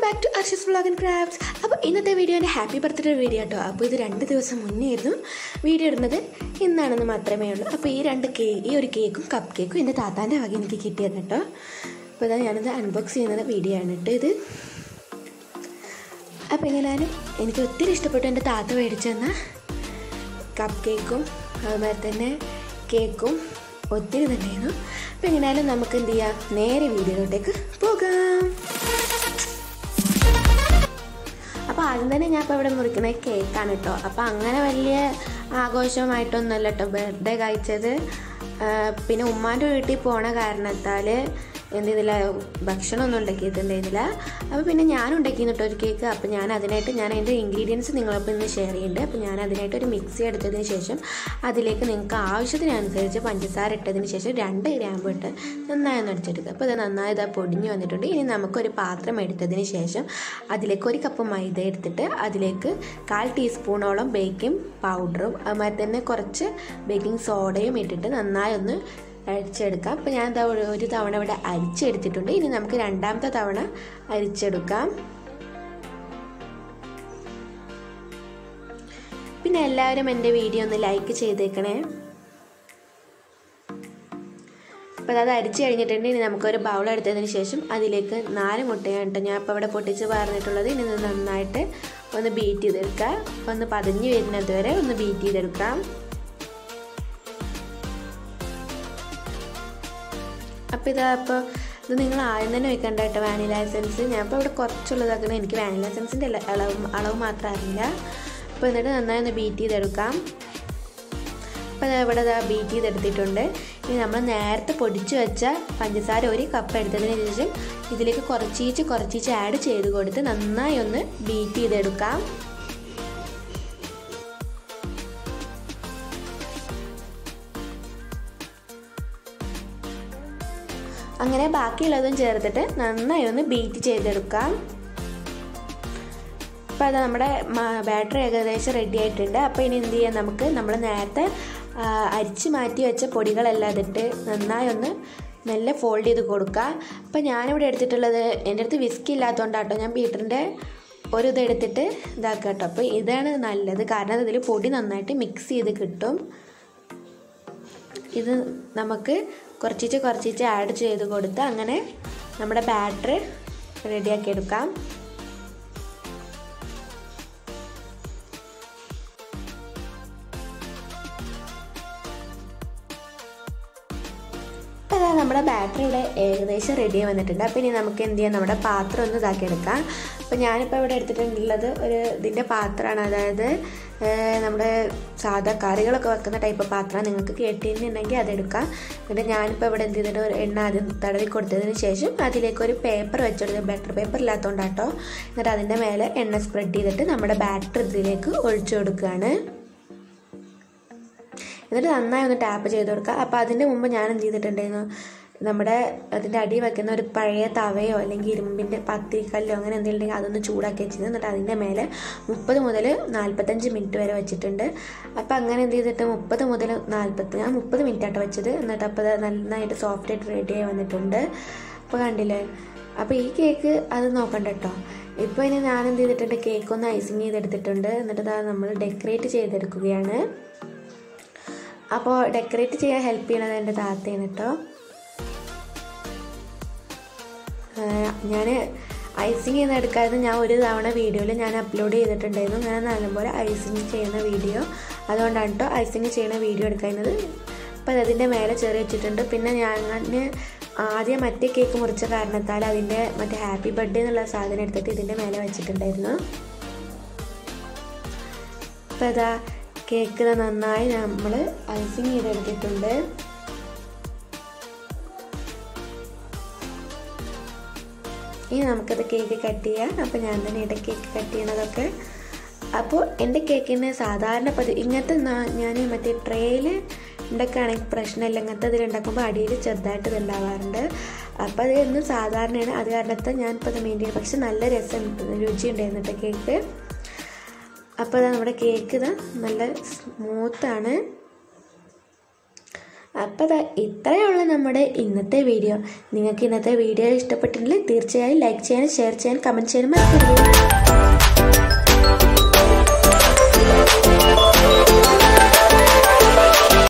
back to Arshas vlog and crafts അപ്പോൾ ഇന്നത്തെ video എൻ്റെ ഹാപ്പി ബർത്ത്ഡേ വീഡിയോ കേട്ടോ അപ്പോൾ ഇത് രണ്ട് ദിവസം മുന്നേ ആയിരുന്നു വീഡിയോ ഇടുന്നത് ഇന്നാണെന്ന് മാത്രമേ ഉള്ളൂ അപ്പോൾ ഈ രണ്ട് കേ ഈ ഒരു കേക്കും കപ്പ് കേക്കും എൻ്റെ താത്താൻ്റെ വക എനിക്ക് കിട്ടിയത് കേട്ടോ അപ്പോൾ ഇതാ ഞാനിത് അൺബോക്സ് ചെയ്യുന്നത് വീഡിയോ ആണ് കേട്ടോ ഇത് അപ്പോൾ എങ്ങനെയാലും എനിക്ക് ഒത്തിരി ഇഷ്ടപ്പെട്ടു എൻ്റെ താത്ത മേടിച്ചു തന്ന കപ്പ് കേക്കും അതുപോലെ തന്നെ കേക്കും ഒത്തിരി തന്നെയായിരുന്നു അപ്പോൾ എങ്ങനെയാലും നമുക്ക് എന്ത് ചെയ്യാം നേരെ വീഡിയോയിലോട്ടേക്ക് പോകാം അപ്പോൾ ആദ്യം തന്നെ ഞാൻ ഇപ്പോൾ ഇവിടെ മുറിക്കുന്നത് കേക്കാണ് കേട്ടോ അപ്പോൾ അങ്ങനെ വലിയ ആഘോഷമായിട്ടൊന്നുമല്ല കേട്ടോ ബർത്ത്ഡേ കഴിച്ചത് ആ, പിന്നെ ഉമ്മാൻ്റെ വീട്ടിൽ പോണ കാരണത്താൽ എന്ത് ചെയ്തില്ല ഭക്ഷണമൊന്നും ഉണ്ടാക്കിയിട്ടുണ്ടായിരുന്നില്ല അപ്പോൾ പിന്നെ ഞാൻ ഉണ്ടാക്കിയിരുന്നു കേട്ടോ ഒരു കേക്ക് അപ്പോൾ ഞാൻ അതിനായിട്ട് ഞാൻ അതിൻ്റെ ഇൻഗ്രീഡിയൻസ് നിങ്ങളൊപ്പം ഇന്ന് ഷെയർ ചെയ്യുന്നുണ്ട് അപ്പോൾ ഞാൻ അതിനായിട്ട് ഒരു മിക്സി എടുത്തതിന് ശേഷം അതിലേക്ക് നിങ്ങൾക്ക് ആവശ്യത്തിനനുസരിച്ച് പഞ്ചസാര ഇട്ടതിന് ശേഷം രണ്ട് ഗ്രാമ്പ് ഇട്ട് നന്നായി ഒന്ന് അടിച്ചെടുക്കുക അപ്പോൾ ഇത് നന്നായി ഇതാ പൊടിഞ്ഞു വന്നിട്ടുണ്ട് ഇനി നമുക്കൊരു പാത്രം എടുത്തതിന് ശേഷം അതിലേക്ക് ഒരു കപ്പ് മൈദ എടുത്തിട്ട് അതിലേക്ക് കാൽ ടീസ്പൂണോളം ബേക്കിംഗ് പൗഡറും അതുമാതിരി തന്നെ കുറച്ച് ബേക്കിംഗ് സോഡയും ഇട്ടിട്ട് നന്നായി ഒന്ന് അരിച്ചെടുക്കാം അപ്പോൾ ഞാൻ ദാ ഒരു ഒരു തവണ ഇവിടെ അരിച്ചെടുത്തിട്ടുണ്ട് ഇനി നമുക്ക് രണ്ടാമത്തെ തവണ അരിച്ചെടുക്കാം പിന്നെ എല്ലാവരും എൻ്റെ വീഡിയോ ഒന്ന് ലൈക്ക് ചെയ്തേക്കണേ അപ്പോൾ അത് അരിച്ച് കഴിഞ്ഞിട്ടുണ്ട് ഇനി നമുക്കൊരു ബൗൾ എടുത്തതിന് ശേഷം അതിലേക്ക് നാല് മുട്ടയാണ് കേട്ടോ ഞാൻ ഇപ്പോൾ ഇവിടെ പൊട്ടിച്ച് പറഞ്ഞിട്ടുള്ളത് ഇനി ഇത് നന്നായിട്ട് ഒന്ന് ബീറ്റ് ചെയ്തെടുക്കുക ഒന്ന് പതഞ്ഞ് വരുന്നത് വരെ ഒന്ന് ബീറ്റ് ചെയ്തെടുക്കാം അപ്പോൾ ഇതാ അപ്പോൾ ഇത് നിങ്ങൾ ആദ്യം തന്നെ വെക്കണ്ട കേട്ടോ വാനില എസൻസ് ഞാൻ ഇപ്പോൾ ഇവിടെ കുറച്ചുള്ളതാക്കണം എനിക്ക് വാനില എസൻസിൻ്റെ അളവ് അളവ് മാത്രം അറിയില്ല അപ്പോൾ എന്നിട്ട് നന്നായി ഒന്ന് ബീറ്റ് ചെയ്തെടുക്കാം അപ്പോൾ ദാ ഇവിടെ ദാ ബീറ്റ് ചെയ്തെടുത്തിട്ടുണ്ട് ഇനി നമ്മൾ നേരത്തെ പൊടിച്ചു വെച്ച പഞ്ചസാര ഒരു കപ്പ് എടുത്തതിന് ശേഷം ഇതിലേക്ക് കുറച്ചീച്ച് കുറച്ചീച്ച് ആഡ് ചെയ്ത് കൊടുത്ത് നന്നായി ഒന്ന് ബീറ്റ് ചെയ്തെടുക്കാം അങ്ങനെ ബാക്കിയുള്ളതും ചേർത്തിട്ട് നന്നായി ഒന്ന് ബീറ്റ് ചെയ്തെടുക്കാം അപ്പോൾ അത് നമ്മുടെ ബാറ്ററി ഏകദേശം റെഡി ആയിട്ടുണ്ട് അപ്പോൾ ഇനി എന്ത് ചെയ്യാം നമുക്ക് നമ്മൾ നേരത്തെ ആ, അരിച്ച് മാറ്റി വെച്ച പൊടികളെല്ലാം അതിട്ട് നന്നായി ഒന്ന് മെല്ലെ ഫോൾഡ് ചെയ്ത് കൊടുക്കുക അപ്പോൾ ഞാനിവിടെ എടുത്തിട്ടുള്ളത് എൻ്റെ അടുത്ത് വിസ്കി ഇല്ലാത്തതുകൊണ്ടാട്ടോ ഞാൻ ബീറ്ററിൻ്റെ ഒരു ഇത് എടുത്തിട്ട് ഇതാക്കുക കേട്ടോ അപ്പോൾ ഇതാണ് നല്ലത് കാരണം ഇതിൽ പൊടി നന്നായിട്ട് മിക്സ് ചെയ്ത് കിട്ടും ഇത് നമുക്ക് കുറച്ചിച്ച് കുറച്ചിച്ച് ആഡ് ചെയ്ത് കൊടുത്ത് അങ്ങനെ നമ്മുടെ ബാറ്ററി റെഡിയാക്കി എടുക്കാം അപ്പോൾ അതാ നമ്മുടെ ബാറ്ററി ഇവിടെ ഏകദേശം റെഡി വന്നിട്ടുണ്ട് അപ്പോൾ ഇനി നമുക്ക് എന്ത് ചെയ്യാം നമ്മുടെ പാത്രം ഒന്ന് ഇതാക്കി എടുക്കാം അപ്പോൾ ഞാനിപ്പോൾ ഇവിടെ എടുത്തിട്ടുള്ളത് ഒരു ഇതിൻ്റെ പാത്രമാണ് അതായത് ഏഹ്, നമ്മുടെ സാധാ കറികളൊക്കെ വെക്കുന്ന ടൈപ്പ് പാത്രം നിങ്ങൾക്ക് കേട്ടിട്ടുണ്ടെങ്കിൽ അതെടുക്കാം എന്നിട്ട് ഞാനിപ്പോൾ ഇവിടെ എന്ത് ചെയ്തിട്ട് ഒരു എണ്ണ ആദ്യം തടവി കൊടുത്തതിന് ശേഷം അതിലേക്ക് ഒരു പേപ്പർ വെച്ചെടുത്ത് ബട്ടർ പേപ്പർ ഇല്ലാത്തതുകൊണ്ടാട്ടോ എന്നിട്ട് അതിൻ്റെ മേലെ എണ്ണ സ്പ്രെഡ് ചെയ്തിട്ട് നമ്മുടെ ബാറ്ററി ഇതിലേക്ക് ഒഴിച്ചു കൊടുക്കുകയാണ് എന്നിട്ട് നന്നായി ഒന്ന് ടാപ്പ് ചെയ്ത് കൊടുക്കുക അപ്പോൾ അതിൻ്റെ മുമ്പ് ഞാൻ എന്ത് ചെയ്തിട്ടുണ്ടായിരുന്നു നമ്മുടെ അതിൻ്റെ അടി വെക്കുന്ന ഒരു പഴയ തവയോ അല്ലെങ്കിൽ ഇരുമ്പിൻ്റെ പത്തിരിക്കല്ലോ അങ്ങനെ എന്തെങ്കിലും ഉണ്ടെങ്കിൽ അതൊന്ന് ചൂടാക്കി വെച്ചത് എന്നിട്ട് അതിൻ്റെ മേലെ മുപ്പത് മുതൽ നാൽപ്പത്തഞ്ച് മിനിറ്റ് വരെ വെച്ചിട്ടുണ്ട് അപ്പോൾ അങ്ങനെ എന്ത് ചെയ്തിട്ട് മുപ്പത് മുതൽ നാൽപ്പത്തി ഞാൻ മുപ്പത് മിനിറ്റ് ആട്ടോ വെച്ചത് എന്നിട്ട് അപ്പോൾ അത് നന്നായിട്ട് സോഫ്റ്റ് ആയിട്ട് റെഡി ആയി വന്നിട്ടുണ്ട് അപ്പോൾ കണ്ടില്ലേ അപ്പോൾ ഈ കേക്ക് അത് നോക്കണ്ട കേട്ടോ ഇപ്പോൾ ഇനി ഞാൻ എന്ത് ചെയ്തിട്ടുണ്ട് കേക്ക് ഒന്ന് ഐസിങ് ചെയ്തെടുത്തിട്ടുണ്ട് എന്നിട്ട് അത് നമ്മൾ ഡെക്കറേറ്റ് ചെയ്തെടുക്കുകയാണ് അപ്പോൾ ഡെക്കറേറ്റ് ചെയ്യാൻ ഹെൽപ്പ് ചെയ്യണത് എൻ്റെ താത്തയാണ് കേട്ടോ ഞാൻ ഐസിങ് ചെയ്യുന്ന എടുക്കാതെ ഞാൻ ഒരു തവണ വീഡിയോയിൽ ഞാൻ അപ്ലോഡ് ചെയ്തിട്ടുണ്ടായിരുന്നു ഞാൻ നല്ലപോലെ ഐസിങ് ചെയ്യുന്ന വീഡിയോ അതുകൊണ്ടാണ് കേട്ടോ ഐസിങ് ചെയ്യുന്ന വീഡിയോ എടുക്കുന്നത് അപ്പോൾ അതിൻ്റെ മേലെ ചെറിയ വെച്ചിട്ടുണ്ട് പിന്നെ ഞാൻ ആദ്യം മറ്റേ കേക്ക് മുറിച്ച കാരണത്താൽ അതിൻ്റെ മറ്റേ ഹാപ്പി ബർത്ത്ഡേ എന്നുള്ള സാധനം എടുത്തിട്ട് ഇതിൻ്റെ മേലെ വെച്ചിട്ടുണ്ടായിരുന്നു അപ്പോൾ അതാ കേക്ക് നന്നായി നമ്മൾ ഐസിങ് ചെയ്തെടുത്തിട്ടുണ്ട് ഇനി നമുക്കത് കേക്ക് കട്ട് ചെയ്യാം അപ്പോൾ ഞാൻ തന്നെ ഇവിടെ കേക്ക് കട്ട് ചെയ്യണതൊക്കെ അപ്പോൾ എൻ്റെ കേക്കിന് സാധാരണ പതി ഇങ്ങനത്തെ ഞാൻ മറ്റേ ട്രേയിൽ ഉണ്ടാക്കുകയാണെങ്കിൽ പ്രശ്നമില്ല ഇങ്ങനത്തെ ഇതിൽ ഉണ്ടാക്കുമ്പോൾ അടിയിൽ ചെറുതായിട്ട് ഇത് ഉണ്ടാവാറുണ്ട് അപ്പോൾ അത് എന്നും സാധാരണയാണ് അത് കാരണത്തെ ഞാനിപ്പോൾ അത് മെയിൻറ്റെയിൻ പക്ഷെ നല്ല രസം രുചി ഉണ്ടായിരുന്നു കേട്ടോ കേക്ക് അപ്പോൾ ഇതാ നമ്മുടെ കേക്ക് ഇതാ നല്ല സ്മൂത്താണ് അപ്പോൾ ഇത്രയേ ഉള്ളൂ നമ്മുടെ ഇന്നത്തെ വീഡിയോ നിങ്ങൾക്ക് ഇന്നത്തെ വീഡിയോ ഇഷ്ടപ്പെട്ടിട്ടുണ്ടെങ്കിൽ തീർച്ചയായും ലൈക്ക് ചെയ്യാനും ഷെയർ ചെയ്യാനും കമൻറ്റ് ചെയ്യാനും മറക്കരുത്